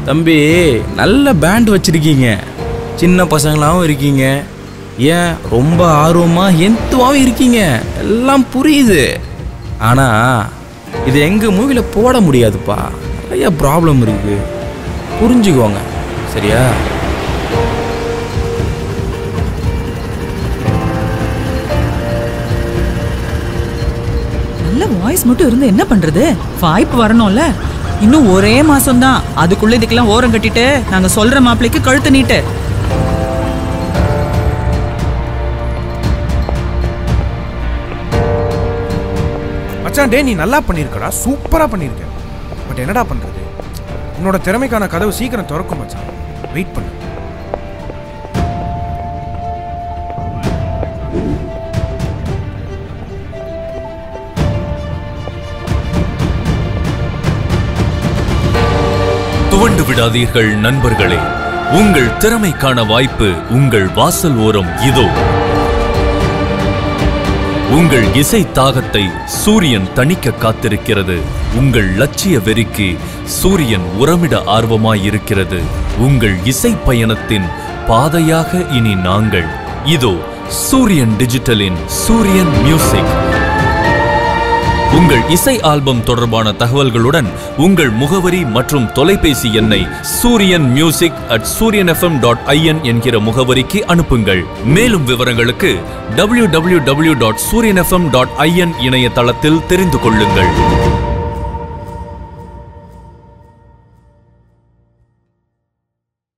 தம்பி நல்ல பேண்ட் வச்சிருக்கீங்க சின்ன பசங்களாகவும் இருக்கீங்க ஏன் ரொம்ப ஆர்வமாக எந்துவாகவும் இருக்கீங்க எல்லாம் புரியுது ஆனால் இது எங்கள் மூவியில் போட முடியாதுப்பா நிறைய ப்ராப்ளம் இருக்கு புரிஞ்சுக்கோங்க சரியா நல்ல வாய்ஸ் மட்டும் இருந்து என்ன பண்றது வாய்ப்பு வரணும்ல இன்னும் ஒரே மாசம் தான் அதுக்குள்ள இதுக்கெல்லாம் ஓரம் கட்டிட்டு நாங்க சொல்ற மாப்பிளைக்கு கழுத்து நீட்டு மச்சான் டே நீ நல்லா பண்ணியிருக்கடா சூப்பரா பண்ணியிருக்க பட் என்னடா பண்றது உன்னோட திறமைக்கான கதவு சீக்கிரம் திறக்கும் மச்சான் வெயிட் பண்ணு துவண்டு விடாதீர்கள் நண்பர்களே உங்கள் திறமைக்கான வாய்ப்பு உங்கள் வாசல் ஓரம் இதோ உங்கள் இசை தாகத்தை சூரியன் தணிக்க காத்திருக்கிறது உங்கள் லட்சிய வெறிக்கு சூரியன் உரமிட ஆர்வமாயிருக்கிறது உங்கள் இசை பயணத்தின் பாதையாக இனி நாங்கள் இதோ சூரியன் டிஜிட்டலின் சூரியன் மியூசிக் உங்கள் இசை ஆல்பம் தொடர்பான தகவல்களுடன் உங்கள் முகவரி மற்றும் தொலைபேசி எண்ணை Suryan music at Suryan FM dot I N என்கிற முகவரிக்கு அனுப்புங்கள் மேலும் விவரங்களுக்கு W W W dot Suryan FM dot I N இணையதளத்தில் தெரிந்து கொள்ளுங்கள்